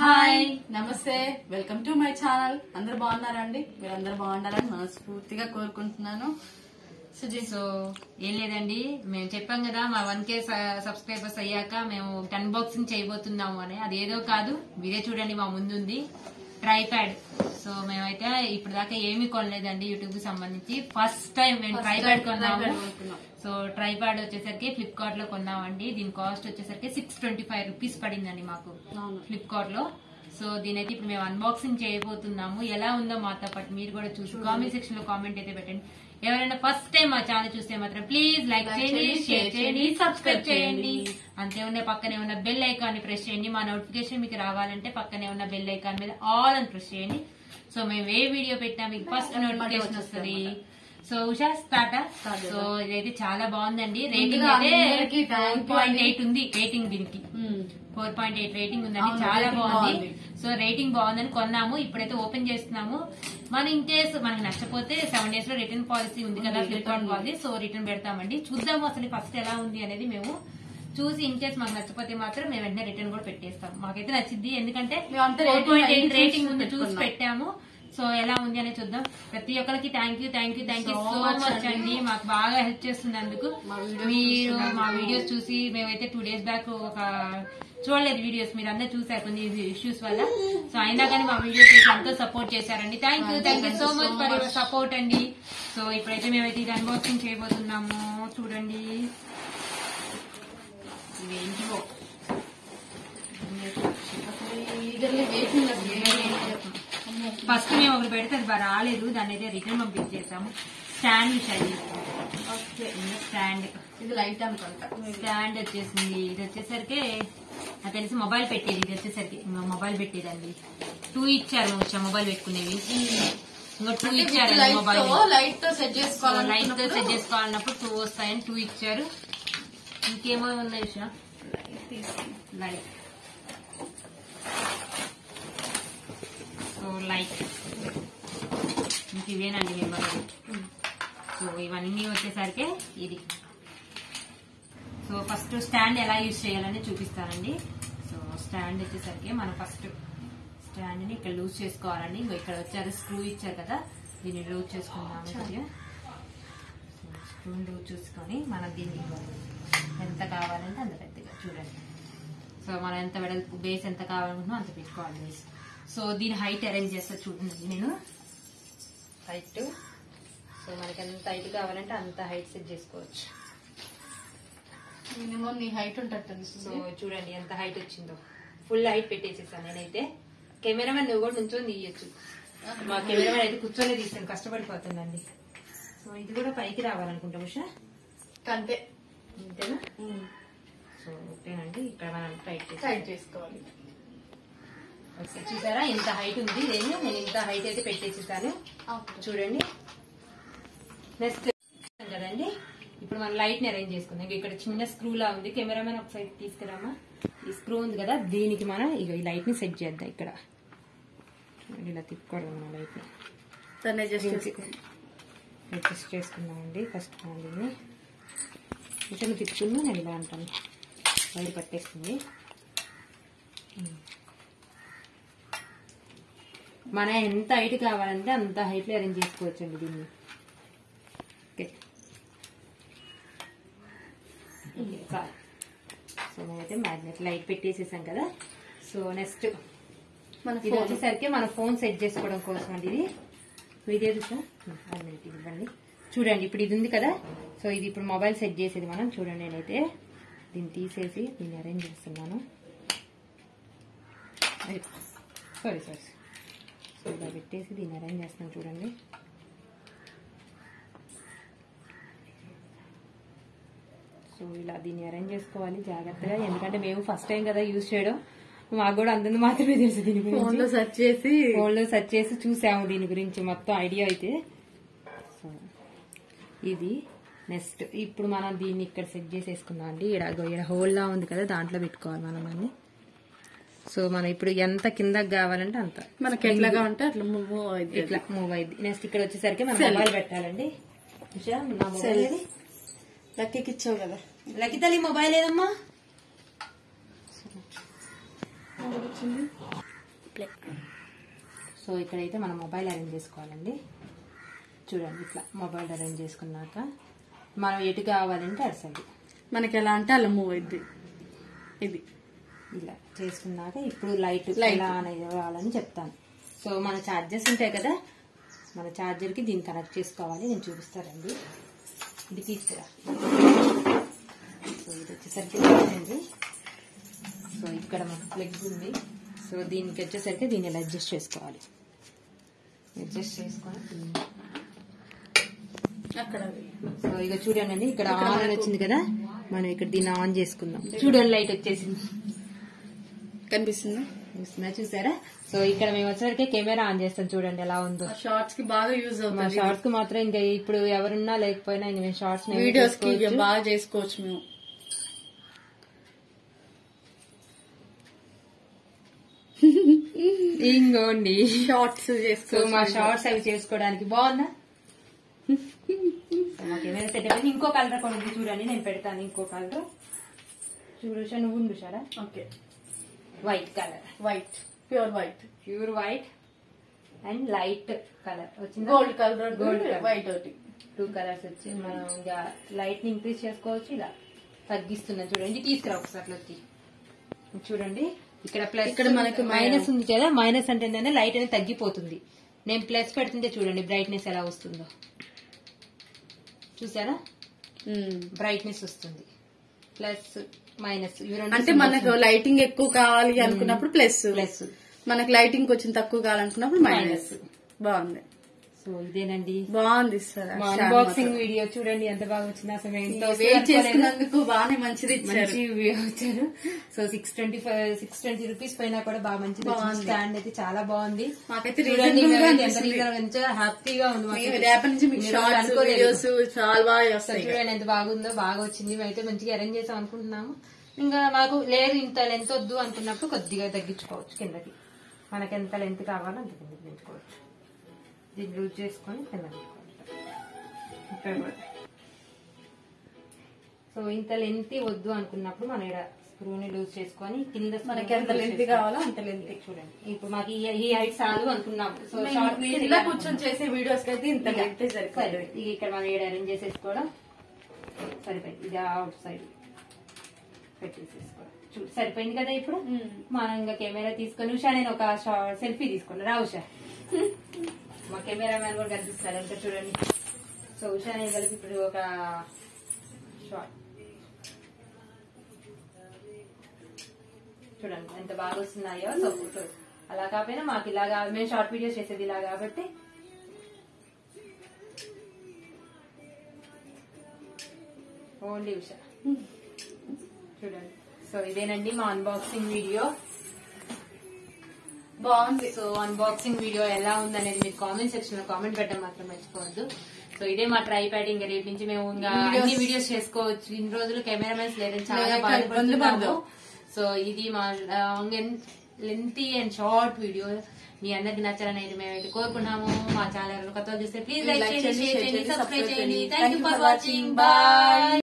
Hi నమస్తే welcome to my channel అందరు బాగున్నారా అండి మీరు అందరు బాగుండాలని మనస్ఫూర్తిగా కోరుకుంటున్నాను సుజీ సో ఏం లేదండి మేము చెప్పాం కదా మా వన్ కే సబ్స్క్రైబర్స్ అయ్యాక మేము టన్ బాక్సింగ్ చేయబోతున్నాము అని అది ఏదో కాదు మీరే చూడండి మా ముందుంది ట్రైప్యాడ్ సో మేమైతే ఇప్పుడు దాకా ఏమీ కొనలేదండి యూట్యూబ్ కి సంబంధించి ఫస్ట్ టైం మేము ట్రైప్యాడ్ కొన్నాము tripod కొనుక్కున్నాం. సో ట్రైప్యాడ్ వచ్చేసరికి ఫ్లిప్కార్ట్ లో కొన్నామండి దీని కాస్ట్ వచ్చేసరికి సిక్స్ ట్వంటీ ఫైవ్ రూపీస్ పడిందండి మాకు అవును ఫ్లిప్కార్ట్ లో సో దీనైతే ఇప్పుడు మేము అన్బాక్సింగ్ చేయబోతున్నాము ఎలా ఉందో మాతో పాటు మీరు కూడా చూసి కామెంట్ సెక్షన్ లో కామెంట్ అయితే పెట్టండి ఎవరైనా ఫస్ట్ టైం మా ఛానల్ చూస్తే మాత్రం ప్లీజ్ లైక్ Like చేయండి చేయండి, షేర్ share చేయండి చేయండి, సబ్స్క్రైబ్ subscribe చేయండి చేయండి. అంతే ఉన్న పక్కనే ఉన్న బెల్ ఐకాన్ ని ప్రెస్ చేయండి మా నోటిఫికేషన్ మీకు రావాలంటే పక్కనే ఉన్న బెల్ ఐకాన్ మీద ఆల్ అని ప్రెస్ చేయండి సో మేము ఏ వీడియో పెట్టినా మీకు ఫస్ట్ నోటిఫికేషన్ వస్తుంది so Usha start Start so ఇదైతే చాలా బాగుందండి రేటింగ్ ముందుగా అయితే అందరికీ thank you పాయింట్ అండి. ఎయిట్ ఉంది రేటింగ్ దీనికి మ్మ్. ఫోర్ పాయింట్ ఎయిట్ రేటింగ్ ఉందండి అవును, చాలా rating బాగుంది బాగుంది. సో రేటింగ్ బాగుందని కొన్నాము ఇప్పుడైతే ఓపెన్ చేస్తున్నాము మన ఇన్ కేస్ మనకి నచ్చపోతే సెవెన్ డేస్ లో రిటర్న్ పాలసీ ఉంది కదా ఉంది, Flipkart return policy so return పెడతామండి చూద్దాము అసలు ఫస్ట్ ఎలా ఉంది అనేది మేము చూసి ఇన్ కేస్ మాకు నచ్చపోతే మాత్రం మేము వెంటనే రిటర్న్ కూడా పెట్టేస్తాం మాకైతే నచ్చింది ఎందుకంటే మేమంతా ఫోర్ rating పాయింట్ ఎయిట్ అన్ని రేటింగ్ చూసి ఉంది చూసి పెట్టుకున్నాం. పెట్టాము సో ఎలా ఉంది అనేది చూద్దాం ప్రతి ఒక్కరికి thank you thank you thank you So so much much అండి. అండి మాకు బాగా హెల్ప్ చేస్తున్నందుకు మా videos మీరు చూస్తున్నందుకు. మా వీడియోస్ చూసి మేమైతే టూ డేస్ బ్యాక్ ఒక చూడలేదు వీడియోస్ మీరు అందరూ చూసారు కొన్ని ఇష్యూస్ వల్ల సో అయినా కానీ మా వీడియోస్ చూసి ఎంతో సపోర్ట్ చేశారండి thank you thank you so much for your support అండి సో ఇప్పుడైతే మేమైతే ఇది అన్బాక్సింగ్ చేయబోతున్నాము చూడండి ఇవేంటివో అసలు ఈగర్లీ వెయిటింగ్ అసలు ఏం ఫస్ట్ మేము ఒకటి పెడితే అది బాగా రాలేదు దాన్ని అయితే రిటర్న్ పంపించేసాము స్టాండ్ షైన్ ఓకే స్టాండ్ ఇది లైట్ అనుకుంటా స్టాండ్ వచ్చేసింది ఇది వచ్చేసరికి నాకు తెలిసి మొబైల్ పెట్టేది ఇది వచ్చేసరికి మా మొబైల్ పెట్టేదండి టూ ఇచ్చారు వచ్చా మొబైల్ పెట్టుకునేవి ఇంకో టూ ఇచ్చారు లైట్ మొబైల్ తో లైట్ తో సెట్ చేసుకోవాలి లైట్ తో సెట్ చేసుకోవాలన్నప్పుడు టూ వస్తాయని టూ ఇచ్చారు ఇంకేమో ఉన్నాయి ఉషా లైట్ సో లైట్ ఇంక ఇవేనండి మేము సో ఇవన్నీ వచ్చేసరికి ఇది సో ఫస్ట్ స్టాండ్ ఎలా యూజ్ చేయాలని చూపిస్తానండి సో స్టాండ్ వచ్చేసరికి మనం ఫస్ట్ స్టాండ్ ని ఇక్కడ లూజ్ చేసుకోవాలండి ఇంకో ఇక్కడ వచ్చారు స్క్రూ ఇచ్చారు కదా దీన్ని లూజ్ చేసుకున్నాము కొద్దిగా స్క్రూ లూజ్ చూసుకొని మనం దీన్ని ఎంత కావాలంటే అంత పెద్దగా చూడండి సో మనం ఎంత వెడల్పు బేస్ ఎంత కావాలనుకుంటున్నాం అంత పెట్టుకోవాలి బేస్ సో దీని హైట్ అరేంజ్ చేస్తా చూడండి నేను హైట్ సో మనకి ఎంత హైట్ కావాలంటే అంత హైట్ సెట్ చేసుకోవచ్చు మినిమం నీ హైట్ ఉంటుంది సో తెలుస్తుంది చూడండి ఎంత హైట్ వచ్చిందో ఫుల్ హైట్ పెట్టేసేసాను నేనైతే కెమెరామెన్ నువ్వు కూడా నుంచొని తీయచ్చు మా కెమెరామెన్ అయితే కూర్చొని తీస్తాను కష్టపడిపోతుందండి సో ఇది కూడా పైకి రావాలనుకుంటా ఉషా కంటే అంతేనా సో ఓకేనండి ఇక్కడ మనం టైట్ చేసి టైట్ చేసుకోవాలి ఓకే చూసారా ఇంత హైట్ ఉంది నేను నేను ఇంత హైట్ అయితే పెట్టేసేసాను చూడండి నెక్స్ట్ కదండి ఇప్పుడు మనం లైట్ ని అరేంజ్ చేసుకుందాం ఇక ఇక్కడ చిన్న స్క్రూ లా ఉంది కెమెరామెన్ ఒక సైడ్ తీసుకురామా ఈ స్క్రూ ఉంది కదా దీనికి మనం ఇక ఈ లైట్ ని సెట్ చేద్దాం ఇక్కడ చూడండి ఇలా తిప్పుకోవడం మన లైట్ ని తనే జస్ట్ దీనికి అడ్జస్ట్ చేసుకున్నామండి ఫస్ట్ మనం దీన్ని కొంచెం తిప్పుకున్నా నేను ఇలా అంటాను వైర్ పట్టేస్తుంది మన ఎంత హైట్ కావాలంటే అంత హైట్ లో అరేంజ్ చేసుకోవచ్చు అండి దీన్ని ఓకే ఓకే, చాలు సో నేనైతే మ్యాగ్నెట్ లైట్ పెట్టేసేసాం కదా సో నెక్స్ట్ మన ఇది ఫోన్ వచ్చేసరికి మన ఫోన్ సెట్ చేసుకోవడం కోసం అండి ఇది వీడియో చూసా ఇవ్వండి చూడండి ఇప్పుడు ఇది ఉంది కదా సో ఇది ఇప్పుడు మొబైల్ సెట్ చేసేది మనం చూడండి నేనైతే దీన్ని తీసేసి దీన్ని అరేంజ్ చేస్తున్నాను సారీ సారీ సో ఇలా పెట్టేసి దీన్ని అరేంజ్ చేస్తున్నాను చూడండి సో ఇలా దీన్ని అరేంజ్ చేసుకోవాలి జాగ్రత్తగా ఎందుకంటే మేము ఫస్ట్ టైం కదా యూజ్ చేయడం మాకు కూడా అంతంత మాత్రమే తెలుసు దీని ఫోన్ గురించి లో సెర్చ్ చేసి ఫోన్ లో సెర్చ్ చేసి చూసాము దీని గురించి మొత్తం ఐడియా అయితే సో ఇది నెక్స్ట్ ఇప్పుడు మనం దీన్ని ఇక్కడ సెట్ చేసేసుకుందాం అండి ఇక్కడ హోల్ లా ఉంది కదా దాంట్లో పెట్టుకోవాలి మనం అన్ని సో మనం ఇప్పుడు ఎంత కిందకి కావాలంటే అంత మనకి ఎట్లాగా ఉంటే అట్లా మూవ్ అవుతుంది ఇట్లా మూవ్ అయింది నెక్స్ట్ ఇక్కడ వచ్చేసరికి మనం మొబైల్ పెట్టాలండి ఉషా, నా మొబైల్ ఏది? లక్కీకి ఇచ్చావు కదా లకితలి మొబైల్ ఏదమ్మా ప్లే సో ఇక్కడైతే మనం మొబైల్ అరేంజ్ చేసుకోవాలండి చూడండి ఇట్లా మొబైల్ అరేంజ్ చేసుకున్నాక మనం ఎటు కావాలంటే అటు సైడ్ మనకి ఎలా అంటే అలా మూవ్ అయింది ఇది ఇలా చేసుకున్నాక ఇప్పుడు లైట్ Light. ఎలా ఆన్ అవ్వాలని చెప్తాను సో మన ఛార్జెస్ ఉంటాయి కదా మన ఛార్జర్కి దీన్ని కనెక్ట్ చేసుకోవాలి నేను చూపిస్తానండి ఇది తీసుకురా సో ఇది వచ్చేసరికి అండి సో ఇక్కడ మనకు ప్లగ్ ఉంది సో దీనికి వచ్చేసరికి దీన్ని ఇలా అడ్జస్ట్ చేసుకోవాలి అడ్జస్ట్ చేసుకొని అక్కడ సో ఇక చూడండి అండి ఇక్కడ ఆన్ అని వచ్చింది కదా మనం ఇక్కడ దీన్ని ఆన్ చేసుకుందాం చూడండి లైట్ వచ్చేసింది కనిపిస్తుందా చూస్తున్నా చూసారా సో ఇక్కడ మేము వచ్చేసరికి కెమెరా ఆన్ చేస్తాం చూడండి ఎలా ఉందో షార్ట్స్ కి బాగా యూజ్ మా అవుతుంది షార్ట్స్ కి మాత్రం ఇంకా ఇప్పుడు ఎవరున్నా లేకపోయినా ఇంక మేము షార్ట్స్ వీడియోస్ కి ఇక బాగా చేసుకోవచ్చు మేము ఇంకోండి షార్ట్స్ సో చేసుకోవచ్చు మా షార్ట్స్ అవి చేసుకోవడానికి బాగుందా సో మా కెమెరా సెట్ అయిపోయింది ఇంకో కలర్ కూడా ఉంది చూడండి నేను పెడతాను ఇంకో కలర్ చూడు ఉషా, నువ్వు ఉండు షారా okay white colour white pure white pure white and light colour వచ్చింది gold colour Gold colour. White ఒకటి టూ కలర్స్ వచ్చి మనం ఇంకా లైట్ ని ఇంక్రీజ్ చేసుకోవచ్చు ఇలా తగ్గిస్తున్నాం చూడండి తీసుకురా ఒకసారి అట్లకి చూడండి ఇక్కడ ప్లస్ ఇక్కడ మనకి మైనస్ ఉంది కదా మైనస్ అంటే ఏంటంటే లైట్ అనేది తగ్గిపోతుంది నేను ప్లస్ పెడుతుంటే చూడండి బ్రైట్నెస్ ఎలా వస్తుందో చూసారా బ్రైట్నెస్ వస్తుంది ప్లస్ మైనస్ ఇవి రెండు అంటే మనకు లైటింగ్ ఎక్కువ కావాలి అనుకున్నప్పుడు ప్లస్ ప్లస్ మనకు లైటింగ్ కొంచెం తక్కువ కావాలనుకున్నప్పుడు మైనస్ బాగుంది సో ఇదేనండి బాగుంది సార్ మా అన్బాక్సింగ్ వీడియో చూడండి ఎంత బాగా వచ్చింది అసలు మేము ఇంత వెయిట్ వస్తుంది అనుకోలేదు. చేసుకున్నందుకు బాగానే మంచిది ఇచ్చారు మంచి వ్యూ వచ్చారు so six twenty five six twenty rupees పైన కూడా బాగా మంచిది బాగుంది. స్టాండ్ అయితే చాలా బాగుంది మాకైతే చూడండి reasonable గా మేమైతే ఎంత అనిపిస్తుంది. reasonable గా ఎంతో హ్యాపీగా ఉంది మాకు. మేము రేపటి నుంచి మీకు ఇన్ని రోజులు షార్ట్స్ అనుకోలేదు. వీడియోస్ చాలా బాగా సో వస్తాయి చూడండి ఎంత బాగుందో బాగా వచ్చింది మేమైతే మంచిగా అరేంజ్ చేసాం అనుకుంటున్నాము ఇంకా మాకు లేదు ఇంత లెంత్ వద్దు అనుకున్నప్పుడు కొద్దిగా తగ్గించుకోవచ్చు కిందకి మనకి ఎంత లెంత్ కావాలో అంత కిందకి పెంచుకోవచ్చు దీన్ని లూజ్ చేసుకొని కింద పెట్టుకోవాలి ఇక్కడ కూడా. సో ఇంత లెంత్ వద్దు అనుకున్నప్పుడు మనం ఇక్కడ స్క్రూని లూజ్ చేసుకొని కింద మనకి ఎంత లెంత్ కావాలో అంత లెంత్ చూడండి ఇప్పుడు మాకు ఈ- ఈ హైట్ చాలు అనుకున్నాము సో మేము షార్ట్ ఇలా కూర్చొని చేసే వీడియోస్ కి అయితే ఇంత లెంత్ సరే సరిపోయింది ఇక ఇక్కడ మనం ఏడు అరేంజ్ చేసేసుకోవడం సరిపోయింది ఇది అవుట్ సైడ్ పెట్టేసేసుకోవడం చూడు సరిపోయింది కదా ఇప్పుడు మనం ఇంకా కెమెరా తీసుకొని ఉషా నేను ఒక సెల్ఫీ తీసుకున్నా రా ఉషా మా కెమెరా మ్యాన్ కూడా కనిపిస్తాడు ఇంకా చూడండి సో ఉషా నేను కలిపి ఇప్పుడు ఒక షార్ట్ చూడండి ఎంత బాగా వస్తున్నాయో సో ఫోటో అలా కాకపోయినా మాకు ఇలాగా మేము షార్ట్ వీడియోస్ చేసేది ఇలా కాబట్టి ఓన్లీ ఉషా చూడండి సో ఇదేనండి మా అన్బాక్సింగ్ వీడియో బాగుంది సో అన్బాక్సింగ్ వీడియో ఎలా ఉందనేది మీరు కామెంట్ సెక్షన్ లో కామెంట్ పెట్టడం మాత్రం మర్చిపోవద్దు సో ఇదే మా ట్రై ప్యాడ్ ఇంకా రేపు నుంచి మేము ఇంకా Videos. అన్ని వీడియోస్ చేసుకోవచ్చు ఇన్ని రోజులు కెమెరామెన్స్ లేదని చాలా లేక ఇబ్బంది బాధపడుతున్నాము పడ్డాం. సో ఇది మా లెంతీ అండ్ షార్ట్ వీడియో మీ అందరికి నచ్చాలని అయితే మేము కోరుకున్నాము మా ఛానల్ కొత్త చూస్తే ప్లీజ్ లైక్ చేయండి షేర్ చేయండి సబ్స్క్రైబ్ చేయండి thank you for watching bye